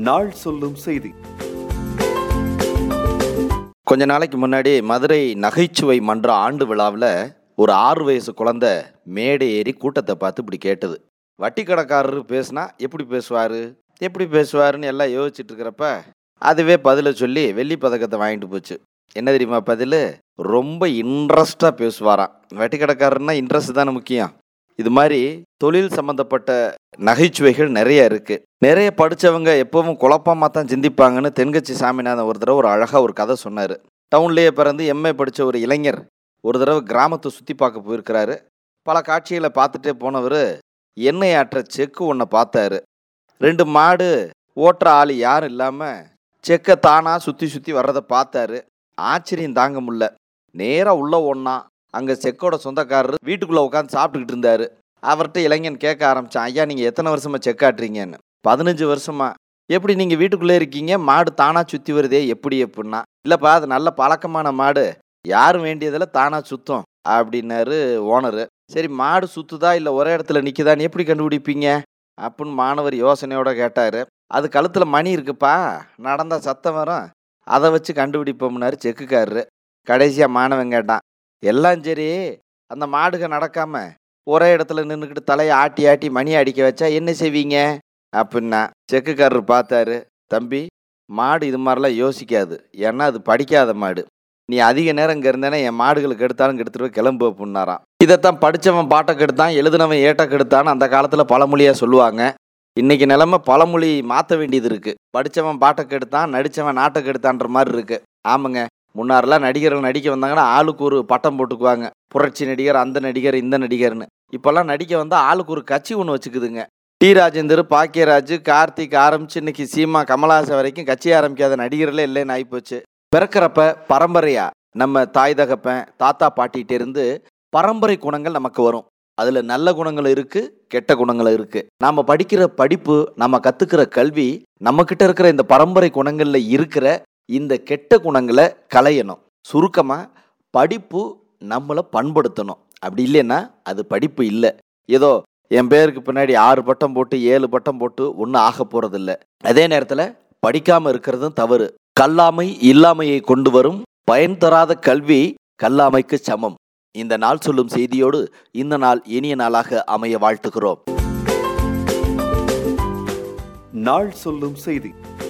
நாள் சொல்லும் செய்தி கொஞ்ச நாளைக்கு முன்னாடி மதுரை நகைச்சுவை மன்ற ஆண்டு விழாவில் ஒரு ஆறு வயசு குழந்தை மேடை ஏறி கூட்டத்தை பார்த்து இப்படி கேட்டது வட்டி கடைக்காரரு பேசுனா எப்படி பேசுவார் எப்படி பேசுவாருன்னு எல்லாம் யோசிச்சுட்டு இருக்கிறப்ப அதுவே பதிலை சொல்லி வெள்ளி பதக்கத்தை வாங்கிட்டு போச்சு என்ன தெரியுமா பதில் ரொம்ப இன்ட்ரெஸ்டாக பேசுவாராம் வட்டி கடைக்காரர்னா இன்ட்ரெஸ்ட் தானே முக்கியம் இது மாதிரி தொழில் சம்மந்தப்பட்ட நகைச்சுவைகள் நிறைய இருக்கு நிறைய படிச்சவங்க எப்பவும் குழப்பமாக தான் சிந்திப்பாங்கன்னு தென்கட்சி சாமிநாதன் ஒரு தடவை ஒரு அழகாக ஒரு கதை சொன்னார் டவுன்லேயே பிறந்து எம்ஏ படித்த ஒரு இளைஞர் ஒரு தடவை கிராமத்தை சுற்றி பார்க்க போயிருக்கிறாரு பல காட்சிகளை பார்த்துட்டே போனவர் எண்ணெய் ஆற்ற செக்கு ஒன்றை பார்த்தாரு ரெண்டு மாடு ஓட்டுற ஆள் யாரும் இல்லாமல் செக்கை தானாக சுற்றி சுற்றி வர்றதை பார்த்தாரு ஆச்சரியம் தாங்க முடியல நேராக உள்ள ஒன்றா அங்கே செக்கோட சொந்தக்காரர் வீட்டுக்குள்ளே உட்காந்து சாப்பிட்டுக்கிட்டு இருந்தாரு அவர்கிட்ட இளைஞன் கேட்க ஆரம்பிச்சான் ஐயா நீங்கள் எத்தனை வருஷமா செக்காட்டுறீங்கன்னு பதினஞ்சு வருஷமா எப்படி நீங்கள் வீட்டுக்குள்ளே இருக்கீங்க மாடு தானாக சுற்றி வருதே எப்படி எப்படின்னா இல்லைப்பா அது நல்ல பழக்கமான மாடு யாரும் வேண்டியதில் தானாக சுத்தம் அப்படின்னாரு ஓனரு சரி மாடு சுத்துதா இல்லை ஒரே இடத்துல நிற்குதான்னு எப்படி கண்டுபிடிப்பீங்க அப்படின்னு மாணவர் யோசனையோட கேட்டார் அது கழுத்தில் மணி இருக்குப்பா நடந்தா சத்தம் வரும் அதை வச்சு கண்டுபிடிப்போம்னாரு செக்குக்காரரு கடைசியாக மாணவன் கேட்டான் எல்லாம் சரி அந்த மாடுக நடக்காம ஒரே இடத்துல நின்றுக்கிட்டு தலையை ஆட்டி ஆட்டி மணி அடிக்க வச்சா என்ன செய்வீங்க அப்படின்னா செக்குக்காரர் பார்த்தாரு தம்பி மாடு இது மாதிரிலாம் யோசிக்காது ஏன்னா அது படிக்காத மாடு நீ அதிக நேரம் இங்கே இருந்தேன்னா என் மாடுகளுக்கு எடுத்தாலும் கெடுத்துட்டு கிளம்பு அப்படின்னாராம் இதைத்தான் படித்தவன் பாட்டை கெடுத்தான் எழுதினவன் ஏட்ட கெடுத்தான்னு அந்த காலத்தில் பழமொழியாக சொல்லுவாங்க இன்னைக்கு நிலைமை பழமொழி மாற்ற வேண்டியது இருக்குது படித்தவன் பாட்டை கெடுத்தான் நடித்தவன் நாட்டை கெடுத்தான்ற மாதிரி இருக்கு ஆமாங்க முன்னாரெல்லாம் நடிகர்கள் நடிக்க வந்தாங்கன்னா ஆளுக்கு ஒரு பட்டம் போட்டுக்குவாங்க புரட்சி நடிகர் அந்த நடிகர் இந்த நடிகர்னு இப்போல்லாம் நடிக்க வந்தால் ஆளுக்கு ஒரு கட்சி ஒன்று வச்சுக்குதுங்க டி ராஜேந்தர் பாக்கியராஜ் கார்த்திக் ஆரம்பிச்சு இன்னைக்கு சீமா கமலஹாசன் வரைக்கும் கட்சி ஆரம்பிக்காத நடிகர்களே இல்லைன்னு ஆகிப்போச்சு பிறக்கிறப்ப பரம்பரையா நம்ம தாய் தகப்பன் தாத்தா பாட்டிகிட்ட இருந்து பரம்பரை குணங்கள் நமக்கு வரும் அதில் நல்ல குணங்கள் இருக்கு கெட்ட குணங்கள் இருக்கு நாம படிக்கிற படிப்பு நம்ம கத்துக்கிற கல்வி நம்ம கிட்ட இருக்கிற இந்த பரம்பரை குணங்கள்ல இருக்கிற இந்த கெட்ட குணங்களை களையணும் சுருக்கமா படிப்பு நம்மளை பண்படுத்தணும் அப்படி இல்லைன்னா அது படிப்பு இல்லை ஏதோ என் பேருக்கு பின்னாடி ஆறு பட்டம் போட்டு ஏழு பட்டம் போட்டு ஒன்றும் ஆக போறதில்ல அதே நேரத்தில் படிக்காம இருக்கிறதும் தவறு கல்லாமை இல்லாமையை கொண்டு வரும் பயன் தராத கல்வி கல்லாமைக்கு சமம் இந்த நாள் சொல்லும் செய்தியோடு இந்த நாள் இனிய நாளாக அமைய வாழ்த்துகிறோம் நாள் சொல்லும் செய்தி